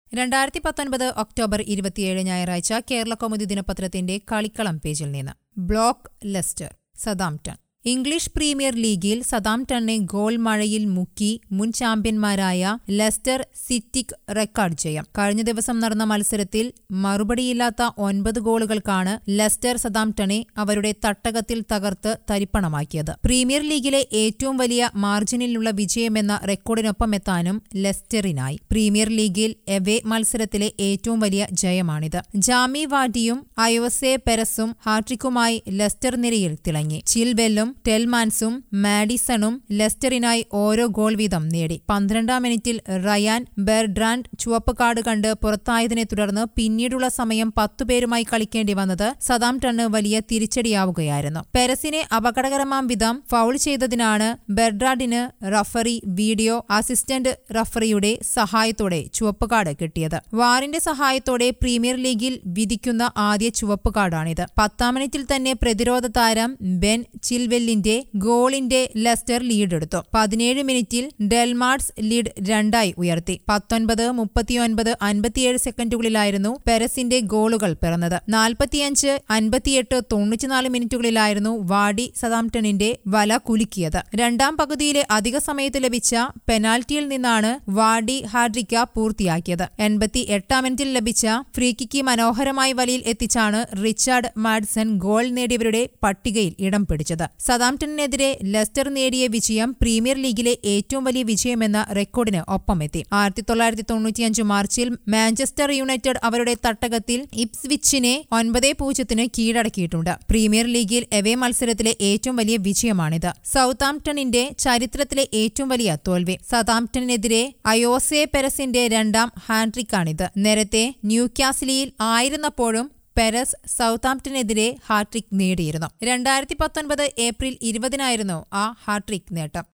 രണ്ടായിരത്തി പത്തൊൻപത് ഒക്ടോബർ ഇരുപത്തിയേഴ് ഞായറാഴ്ച കേരള കൗമുദി ദിനപത്രത്തിന്റെ കളിക്കളം പേജിൽ നിന്ന് block Leicester Southampton English premier ലീഗിൽ സദാംടണിനെ ഗോൾ മഴയിൽ മുക്കി മുൻ ചാമ്പ്യന്മാരായ ലെസ്റ്റർ സിറ്റിക്ക് റെക്കോർഡ് ജയം കഴിഞ്ഞ ദിവസം നടന്ന മത്സരത്തിൽ മറുപടിയില്ലാത്ത ഒൻപത് ഗോളുകൾക്കാണ് ലെസ്റ്റർ സദാംടണെ അവരുടെ തട്ടകത്തിൽ തകർത്ത് തരിപ്പണമാക്കിയത് പ്രീമിയർ ലീഗിലെ ഏറ്റവും വലിയ മാർജിനിലുള്ള വിജയമെന്ന റെക്കോർഡിനൊപ്പം എത്താനും ലെസ്റ്ററിനായി പ്രീമിയർ ലീഗിൽ എവേ മത്സരത്തിലെ ഏറ്റവും വലിയ ജയമാണിത് ജാമി വാഡിയും അയോസെ പെരസും ഹാട്രിക്കുമായി ലെസ്റ്റർ നിരയിൽ തിളങ്ങി ചിൽവെല്ലും ടെൽമാൻസും മാഡിസണും ലെസ്റ്ററിനായി ഓരോ ഗോൾ വീതം നേടി പന്ത്രണ്ടാം മിനിറ്റിൽ റയാൻ ബെർഡ്രാൻഡ് ചുവപ്പ് കാർഡ് കണ്ട് പുറത്തായതിനെ തുടർന്ന് പിന്നീടുള്ള സമയം പത്തുപേരുമായി കളിക്കേണ്ടി വന്നത് സദാം ടണ്ണ് വലിയ തിരിച്ചടിയാവുകയായിരുന്നു പെരസിനെ അപകടകരമാം വിധം ഫൗൾ ചെയ്തതിനാണ് ബെർഡ്രാഡിന് റഫറി വീഡിയോ അസിസ്റ്റന്റ് റഫറിയുടെ സഹായത്തോടെ ചുവപ്പ് കാർഡ് കിട്ടിയത് വാറിന്റെ സഹായത്തോടെ പ്രീമിയർ ലീഗിൽ വിധിക്കുന്ന ആദ്യ ചുവപ്പ് കാർഡാണിത് പത്താം മിനിറ്റിൽ തന്നെ പ്രതിരോധ താരം ബെൻ ചിൽവെല്ലിന്റെ ഗോളിന്റെ ലെസ്റ്റർ ലീഡെടുത്തു പതിനേഴ് മിനിറ്റിൽ ഡെൽമാർട്സ് ലീഡ് രണ്ടായി ഉയർത്തി പത്തൊൻപത് മുപ്പത്തിയൊൻപത് അൻപത്തിയേഴ് സെക്കൻഡുകളിലായിരുന്നു പെരസിന്റെ ഗോളുകൾ പിറന്നത് നാൽപ്പത്തിയഞ്ച് അൻപത്തിയെട്ട് തൊണ്ണൂറ്റിനാല് മിനിറ്റുകളിലായിരുന്നു വാഡി സദാംടണിന്റെ വല കുലുക്കിയത് രണ്ടാം പകുതിയിലെ അധിക സമയത്ത് ലഭിച്ച പെനാൽറ്റിയിൽ നിന്നാണ് വാഡി ഹാഡ്രിക്ക പൂർത്തിയാക്കിയത് എൺപത്തി എട്ടാം മിനിറ്റിൽ ലഭിച്ച ഫ്രീക്കിക്ക് മനോഹരമായി വലയിൽ എത്തിച്ചാണ് റിച്ചാർഡ് മാഡ്സൺ ഗോൾ നേടിയവരുടെ പട്ടികയിൽ ഇടം പിടിച്ചത് സദാംടണിനെതിരെ ലെസ്റ്റർ നേടിയ വിജയം പ്രീമിയർ ലീഗിലെ ഏറ്റവും വലിയ വിജയമെന്ന റെക്കോർഡിന് ഒപ്പമെത്തി ആയിരത്തി തൊള്ളായിരത്തി തൊണ്ണൂറ്റിയഞ്ച് മാർച്ചിൽ മാഞ്ചസ്റ്റർ യുണൈറ്റഡ് അവരുടെ തട്ടകത്തിൽ ഇപ്സ്വിച്ചിനെ ഒൻപതേ പൂജ്യത്തിന് കീഴടക്കിയിട്ടുണ്ട് പ്രീമിയർ ലീഗിൽ എവേ മത്സരത്തിലെ ഏറ്റവും വലിയ വിജയമാണിത് സൗത്താംപ്ടണിന്റെ ചരിത്രത്തിലെ ഏറ്റവും വലിയ തോൽവി സതാംപ്ടണിനെതിരെ അയോസെ പെരസിന്റെ രണ്ടാം ഹാൻഡ്രിക്കാണിത് നേരത്തെ ന്യൂക്യാസിലിയിൽ ആയിരുന്നപ്പോഴും പെരസ് സൗത്താംപ്ടനെതിരെ ഹാട്രിക് നേടിയിരുന്നു രണ്ടായിരത്തി പത്തൊൻപത് ഏപ്രിൽ ഇരുപതിനായിരുന്നു ആ ഹാട്രിക് നേട്ടം